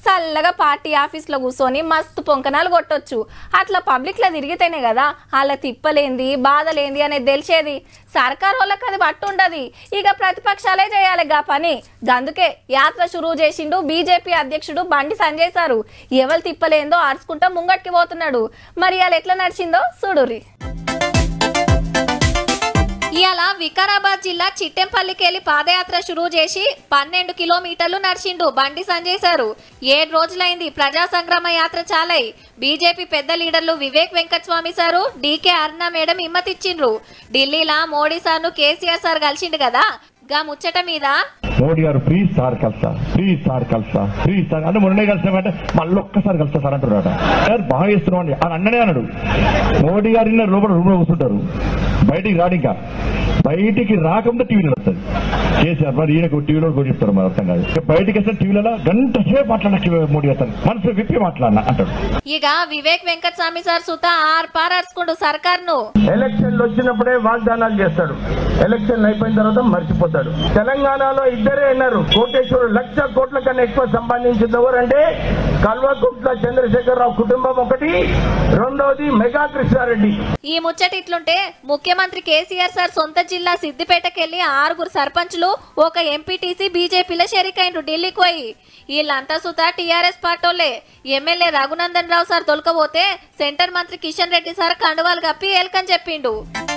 చల్లగా పార్టీ ఆఫీస్లో కూర్చొని మస్తు పొంకనాలు కొట్టొచ్చు అట్లా పబ్లిక్లో తిరిగితేనే కదా వాళ్ళ తిప్పలేంది బాధలేంది అనేది తెలిసేది సర్కార్ వాళ్ళకి అది పట్టుండదు ఇక ప్రతిపక్షాలే చేయాలి గా పని గందుకే యాత్ర షురువు చేసిండు బీజేపీ అధ్యక్షుడు బండి సంజయ్ సారు ఎవరు తిప్పలేందో ఆర్చుకుంటా ముంగట్కి పోతున్నాడు మరి అలా ఎట్లా నడిచిందో చూడుర్రి ఇవాళ వికారాబాద్ జిల్లా చిట్టెంపల్లికి వెళ్ళి పాదయాత్ర షురువు చేసి పన్నెండు కిలోమీటర్లు నడిచిండు బండి సంజయ్ సారు ఏడు రోజులైంది ప్రజా సంగ్రామ యాత్ర చాలై బీజేపీ పెద్ద లీడర్లు Vivek Venkataswamy sir D K Aruna madam హిమ్మతిచ్చిండ్రు ఢిల్లీలా మోడీ సార్ను కేసీఆర్ సార్ కలిసిండు కదా గా ముచ్చట మీద మోడీ గారు ప్లీజ్ సార్ కలుస్తా ప్లీజ్ సార్ కలుస్తా ప్లీజ్ సార్ అంటే మొన్నే కలిసామంటే మళ్ళీ ఒక్కసారి కలుస్తా సార్ అంటున్నాడు సార్ బాగా ఇస్తున్నాం అండి అని అన్ననే అన్నాడు మోడీ గారి లోపల రూమ్ లో కూర్చుంటారు బయటికి రాడు ఇంకా బయటికి రాకుండా టీవీలో వస్తుంది కేసీఆర్ మరి ఈయనకు టీవీలో కూడా చెప్తారు మరి అర్థం కాదు ఇక బయటికి వస్తే టీవీలలో గంట సేపు మాట్లాడిన మోడీ అతను మనసు విప్పి మాట్లాడినా అంటాడు ఇక వివేక్ వెంకటస్వామి సార్ సుత ఆర్ పార్ అరుచుకుండు సర్కార్ను ఎలక్షన్లు వచ్చినప్పుడే వాగ్దానాలు చేస్తాడు ఎలక్షన్లు అయిపోయిన తర్వాత మర్చిపోతాడు తెలంగాణలో ఇద్దరే అన్నారు కోటేశ్వరుడు లక్ష కోట్ల కన్నా ఎక్కువ సంపాదించింది ఎవరంటే కల్వకుంట్ల చంద్రశేఖరరావు కుటుంబం ఒకటి రెండవది మెగా కృష్ణారెడ్డి ఈ ముచ్చట ఇట్లుంటే ముఖ్యమంత్రి కేసీఆర్ సార్ సొంత జిల్లా సిద్దిపేటకెళ్లి ఆరుగురు సర్పంచులు ఒక ఎంపీటీసీ బీజేపీలో షెరికైండ్రు ఢిల్లీకి పోయి వీళ్ళంతా సుతా టీఆర్ఎస్ పార్టోలే ఎమ్మెల్యే రఘునందన్ రావు సార్ దొలకపోతే సెంటర్ మంత్రి కిషన్ రెడ్డి సార్ కండువాలు కప్పి ఏల్కని చెప్పిండు